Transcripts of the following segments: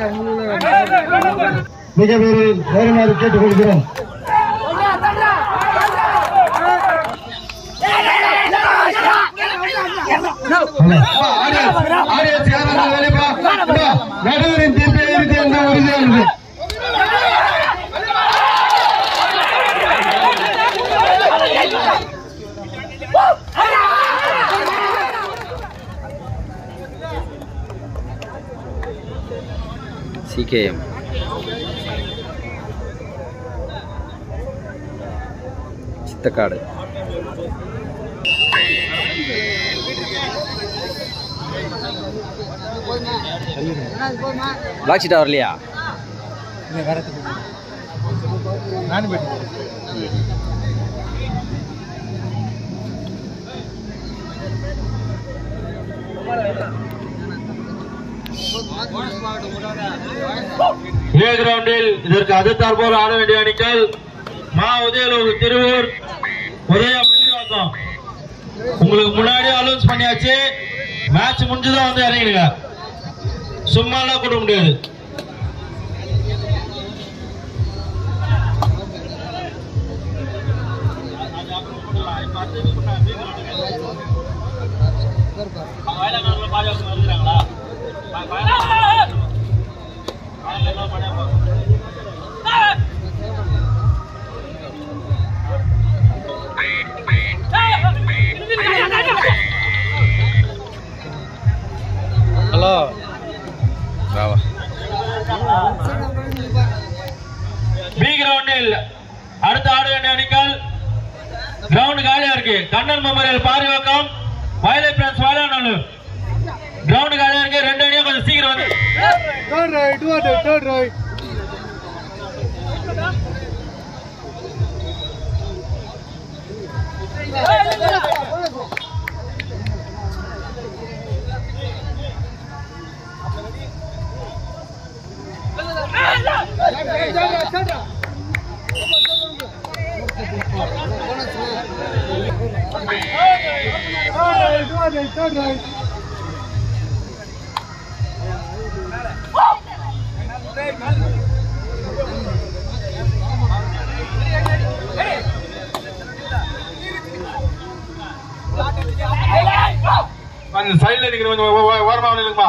மிக பேரில் வருமாறு கேட்டுக்கொள்கிறோம் நடுவரின் தீர்ப்பை இறுதி என்ற உறுதியானது சிகேஎம் சித்தக்காடு பிளாக் ஷீட்டா வரலையா ஏ கிரவுண்டில் இதற்கு அடுத்தாற் போல் ஆட வேண்டிய அணிகள் மா உதயலூர் திருவூர் உதயா பள்ளிவாக்கம் உங்களுக்கு முன்னாடி அலௌன்ஸ் பண்ணியாச்சு மேட்ச் முடிஞ்சுதான் வந்து இறங்கிடுங்க சும்மாலாம் கொடுக்க முடியாது ஹலோ வாவா பி கிரவுண்டில் அடுத்த ஆட வேண்டிய அணிகள் கிரவுண்ட் காலியா இருக்கு கண்ணன் மெமோரியல் பாரிவாக்கம் வயலை பிரான்ஸ் வாழநல்லூர் கிரவுண்ட் காலியா இருக்கு ரெண்டு அணியும் கொஞ்சம் சீக்கிரம் வந்து Third right, third right, third right. Third right, third right, third right. கொஞ்சம் சைடுல நிக்கிற கொஞ்சம் ஓ- ஓ- ஓரமா நில்லுங்கம்மா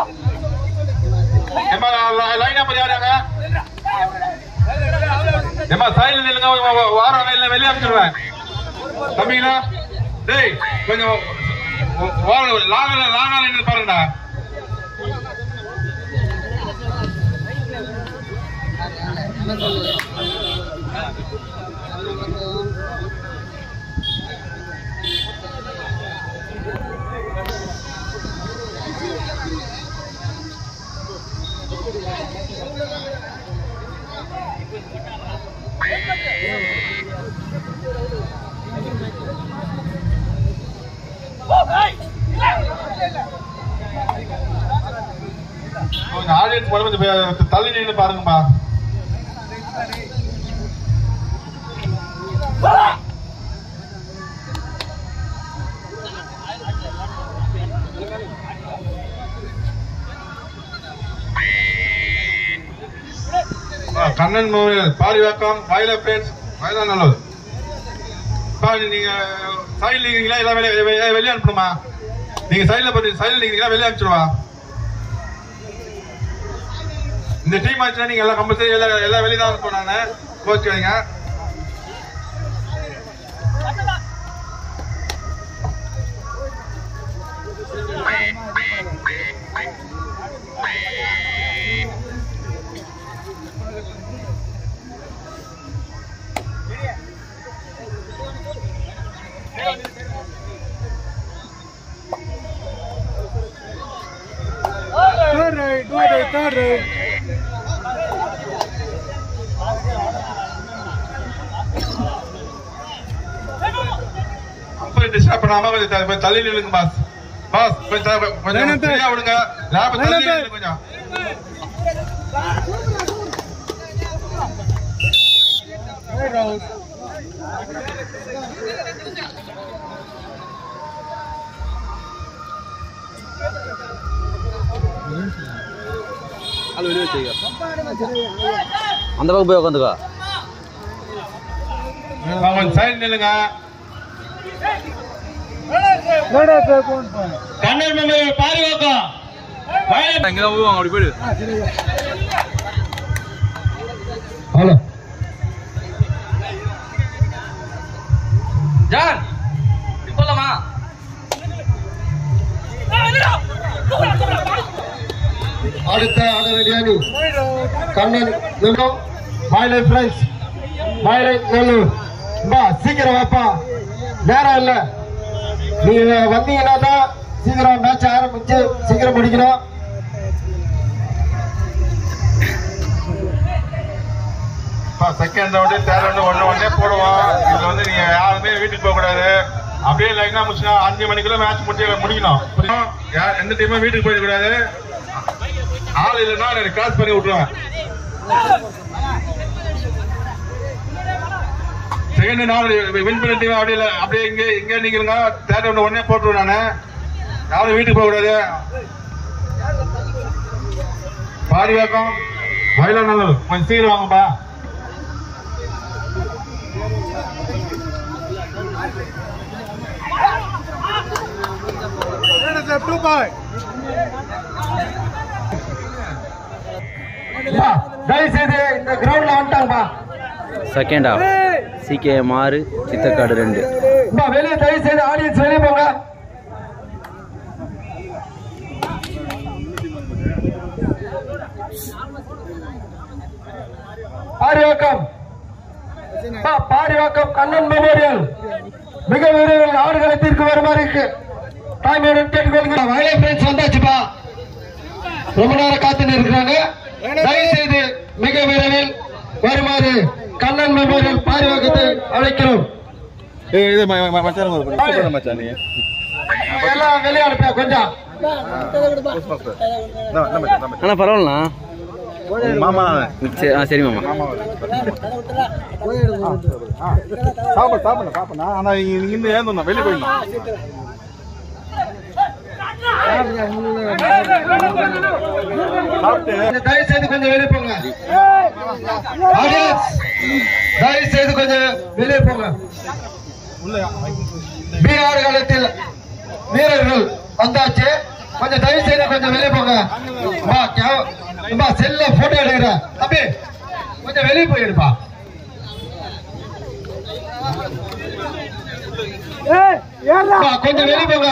ஏம்மா லைன் நம்பர் யாராங்க ஏம்மா சைடுல நில்லுங்க ஓ- ஓ- ஓரம் இல்ல வெளியே அனுப்பிச்சிடுவேன் தம்பிங்களா டேய் கொஞ்சம் ஓ- ஓரம் லாங்க லாங்க நின்று பாருங்கடா கொஞ்சம் ஆடியன்ஸ் மட்டும் கொஞ்சம் வே- தள்ளி நின்று பாருங்கம்மா ஆ, கண்ணன் மோகன் பாரிவாக்கம் வயல பிரெண்ட்ஸ் வயலாநல்லூர் பா, நீங்க சைடில் இருக்கீங்களா எல்லாம் வெளியே வெளியே- வெளியே அனுப்பணுமா நீங்க சைடில் பார்த்து சைடில் இருக்கீங்களா வெளியே அனுப்பிச்சிடுவா இந்த டீம் ஆச்சுன்னா நீங்க எல்லாம் கம்பல்சரி எல்லாம் எல்லாம் வெளியே தான் போனாங்க கோச் வைங்க Third right, third right, third right. அப்புறம் டிஸ்டர்ப் பண்ணாம கொஞ்சம் த- கொஞ்சம் தள்ளி நில்லுங்க பாஸ் பாஸ் கொஞ்சம் த- கொஞ்சம் Line up. ஃப்ரீயா விடுங்க லேப் Line தள்ளி up. நில்லுங்க கொஞ்சம் Right out. ஹலோ அந்த பக்கம் போய் உட்காந்துக்கோ அவன் சைடு நில்லுங்க என்னடா சார் போன் பண்ண கண்ணன் மெமோரியல் பாரிவாக்கம் வயலட் இங்கே தான் போவாங்க அப்படி போயிடு ஹலோ ஜான் போலாமா அடுத்த ஆட வேண்டிய Kannan memo violet prize violet Nallur பா சீக்கிரம் வாப்பா நேரம் இல்ல நீங்க வந்தீங்கன்னா தான் சீக்கிரம் மேட்ச் ஆரம்பிச்சு சீக்கிரம் முடிக்கணும் செகண்ட் ரவுண்டு தேர்ட் ரவுண்டு ஒன்று ஒன்னே போடுவோம் இதுல வந்து நீங்க யாருமே வீட்டுக்கு போக கூடாது அப்படியே லைனா முடிச்சுனா அஞ்சு மணிக்குள்ள மேட்ச் முடிச்சு முடிக்கணும் புரியுதா? யார் எந்த டீமும் வீட்டுக்கு போயிட கூடாது ஆள் இல்லைன்னா நான் கிராஸ் பண்ணி விட்டுருவேன் செகண்ட் நாள் வின் பண்ண டீம் அப்படியே இல்ல அப்படியே இங்க இங்க நிக்கிறங்க தேர்ட் ரவுண்ட் உடனே போட்டுருவேன் நானு யாரும் வீட்டுக்கு போக கூடாது பாதி வேக்கம் வயலா நல்லது கொஞ்சம் சீக்கிரம் வாங்கப்பா என்னடா சார் டூ பாய் தயவு செய்து இந்த கிரவுண்ட்ல வந்துட்டாங்கப்பா செகண்ட் ஹாஃப் சிகேஎம் ஆறு சித்தக்காடு ரெண்டு வெளியே தயவு செய்து ஆடியன்ஸ் வெளியே போங்க பாரிவாக்கம் பா, பாரிவாக்கம் கண்ணன் மெமோரியல் மிக விரைவில் ஆடுகளத்திற்கு வருமாறு இருக்கு தாய்மையுடன் கேட்டுக்கொள்கிறோம் வயலே பிரெண்ட்ஸ் வந்தாச்சுப்பா ரொம்ப நேரம் காத்து இருக்கிறாங்க தயவு செய்து மிக விரைவில் வருமாறு கண்ணன் மெமோரியல் பாரிவாக்கத்தை அழைக்கிறோம் இது மச்சான் மச்சான் நீ எல்லாம் வெளியே அனுப்பியா கொஞ்சம் அண்ணா பரவாயில்லண்ணா மாமா சரி ஆ சரி மாமா சாப்பிட சாப்பிட சாப்பிடா ஆனா இங்க இருந்து ஏந்தணும் வெளியே போயிடணும் சாப்பிட்டு தயவு செய்து கொஞ்சம் வெளியே போங்க Audience, தயவு செய்து கொஞ்சம் வெளியே போங்க பீகார் காலத்தில் வீரர்கள் வந்தாச்சு கொஞ்சம் தயவு செய்து கொஞ்சம் வெளியே போங்க பா கேவ- பா செல்ல போட்டோ எடுக்கிற தம்பி கொஞ்சம் வெளியே போய் எடுப்பா பா, கொஞ்சம் வெளியே போங்க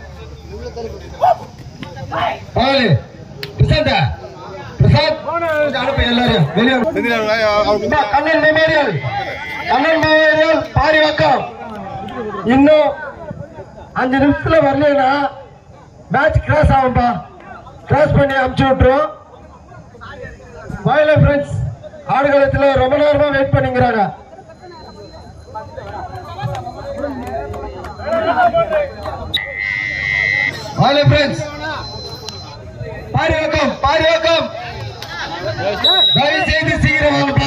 பகலு பிரசாந்தா பிரசாத் கொஞ்சம் அனுப்பு எல்லாரும் வெளியே அம்மா, கண்ணன் மெமோரியல் கண்ணன் மெமோரியல் பாரிவாக்கம் இன்னும் அஞ்சு நிமிஷத்துல வரலன்னா மேட்ச் கிராஸ் ஆகும்பா கிராஸ் பண்ணி அமுச்சு விட்டுரும் வயல ஃப்ரெண்ட்ஸ் ஆடுகளத்துல ரொம்ப நேரமா வெயிட் பண்ணிக்கிறாங்க வயல ஃப்ரெண்ட்ஸ் பாரிவாக்கம் பாரிவாக்கம் தயவு செய்து சீக்கிரம் வாங்கப்பா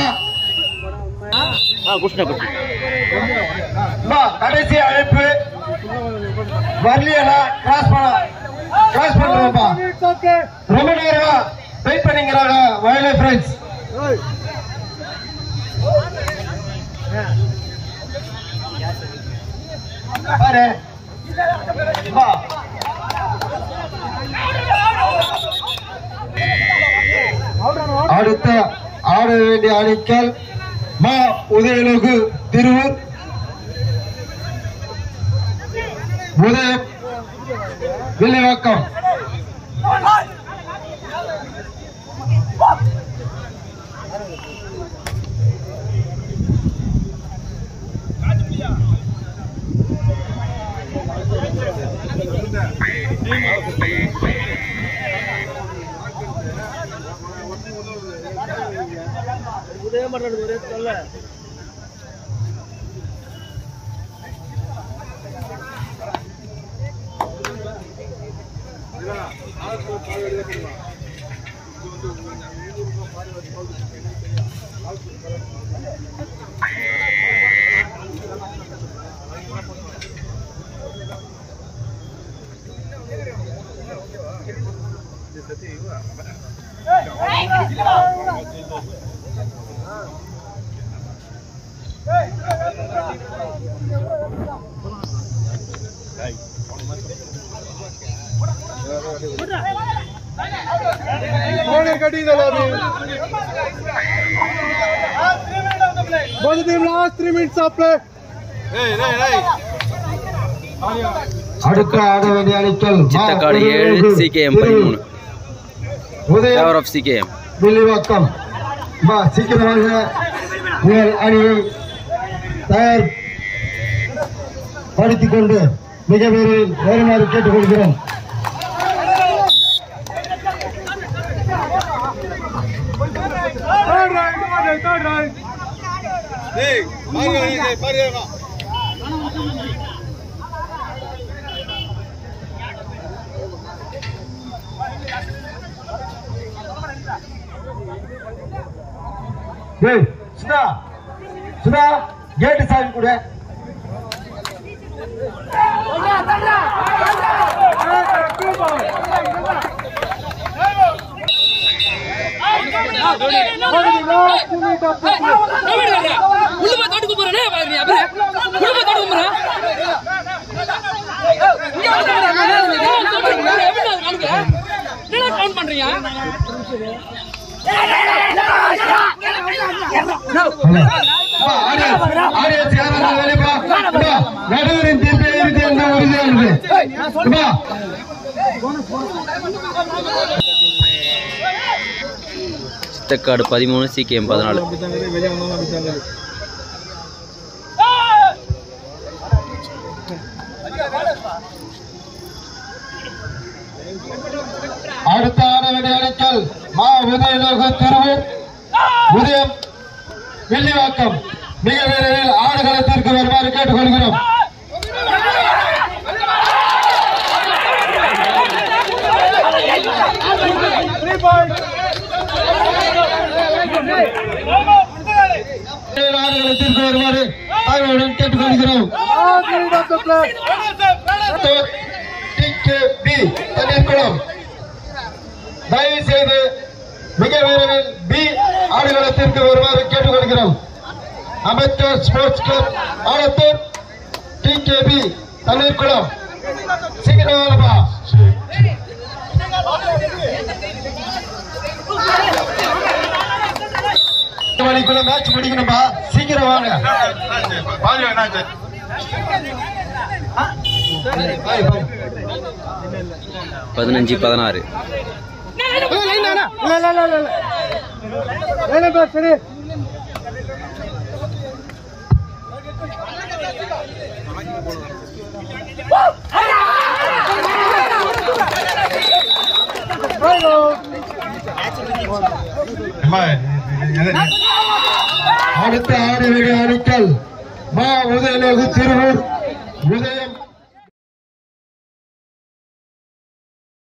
ஆ குஷ்ணா குஷ்ணா அம்மா, கடைசி அழைப்பு வரலையா கிராஸ் பண்ண கிராஸ் பண்றோம்ப்பா ரொம்ப நேரமா வெயிட் பண்ணிக்கிறாங்க வயலே ஃப்ரெண்ட்ஸ் பாரு அம்மா. அடுத்த ஆட வேண்டிய அணிக்கல் மா உதயலோகு திருவூர் உதயம் Villivakkam Corner cutting the lobby. Both team last three minutes of play. Hey, hey, hey. அடுத்த ஆட வேண்டிய அணிகள் மா சித்தக்காடு ஏழு உதயலோகு சிகேஎம் பதிமூணு உதயம் ஃபேவர் ஆஃப் சிகேஎம் வில்லிவாக்கம் வா சீக்கிரமாக உங்கள் அணியை தயார் படுத்திக் கொண்டு மிக விரைவில் வருமாறு கேட்டுக்கொள்கிறோம் Third right, third right, third right. Hey, Mario, hey, Mario, no. டேய் சுதா சுதா கேட்டு சாவி கூட உள்ள போய் தோட்டு கும்புறனே பாருங்க அப்புறம் உள்ள போய் தோட்டு கும்புறேன் இங்க வந்து என்ன கவுண்ட் பண்றீங்க ஆடியன்ஸ் யாராவது வேலைப்பா நடுவரின் தீர்ப்பை இறுதி என்ற உறுதியானது வா. சித்தக்காடு பதிமூணு சிகேஎம் பதினாலு அடுத்த ஆட வேண்டிய அணிகள் மா உதயலோக திருவூர் உதயம் வெள்ளிவாக்கம் மிக விரைவில் ஆடுகளத்திற்கு வருமாறு கேட்டுக்கொள்கிறோம் Three points. விரைவில் ஆடுகளத்திற்கு வருமாறு ஆய்வுடன் கேட்டுக்கொள்கிறோம் Last minute of the play. TKP Thanneerkulam தயவு செய்து மிக விரைவில் பி ஆடுகளத்திற்கு வருமாறு கேட்டுக்கொள்கிறோம் Ambedkar sports club Alathur TKP Thanneerkulam சீக்கிரம் வாங்கப்பா எட்டு மணிக்குள்ள மேட்ச் முடிக்கணும்பா சீக்கிரம் வாங்க Mario, என்னாச்சு? பாய் பாய் பதினஞ்சு பதினாறு இல்ல, இல்ல, இல்ல, இல்ல, இல்ல. இல்ல, இல்ல, சரி. அடுத்த ஆடு வீடு அணிக்கல் மா உதயலோகு திருவூர் உதயம்